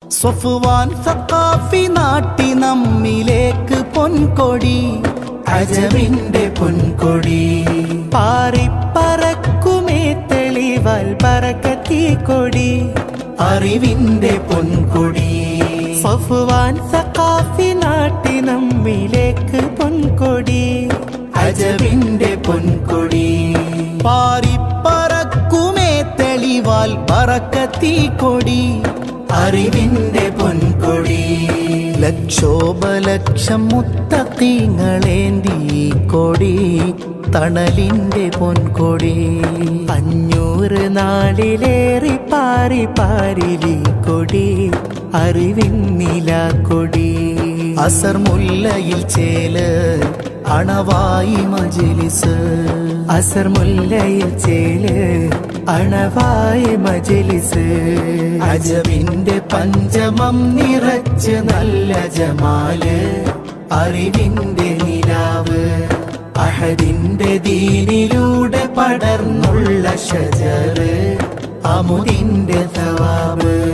സ്വഫുവാൻ സക്കാഫി നാട്ടി നമ്മിലേക്ക് പൊൻകൊടി അജവിന്റെ പൊൻകൊടി പാറിപ്പറക്കുമേ തെളിവാൽ പറക്കത്തി കൊടി അറിവിന്റെ പൊൻകൊടി സഫുവാൻ സക്കാഫി നാട്ടി നമ്മിലേക്ക് പൊൻകൊടി അജവിന്റെ പൊൻകൊടി പാറിപ്പറക്കുമേ തെളിവാൽ പറക്കത്തി കൊടി അറിവിന്റെ പൊൻകൊടി ലക്ഷോപലക്ഷം മുത്തീങ്ങളേന്തി കൊടി തണലിന്റെ പൊൻകൊടി അഞ്ഞൂറ് നാളിലേറി പാറി പാരിലി കൊടി അറിവിന്നില കൊടി അസർ മുല്ലയിൽ ചേല് അണവായി മജിലിസ് അസർ മുല്ലയിൽ ചേല് അണവായി മജിലിസ് അജവിന്റെ പഞ്ചമം നിറച്ച് നല്ല ജമാല് അറിവിന്റെ നിലാവ് അഹദിന്റെ ദീനിലൂടെ പടർന്നുള്ള ഷജറ് അമുദിന്റെ സവാബ്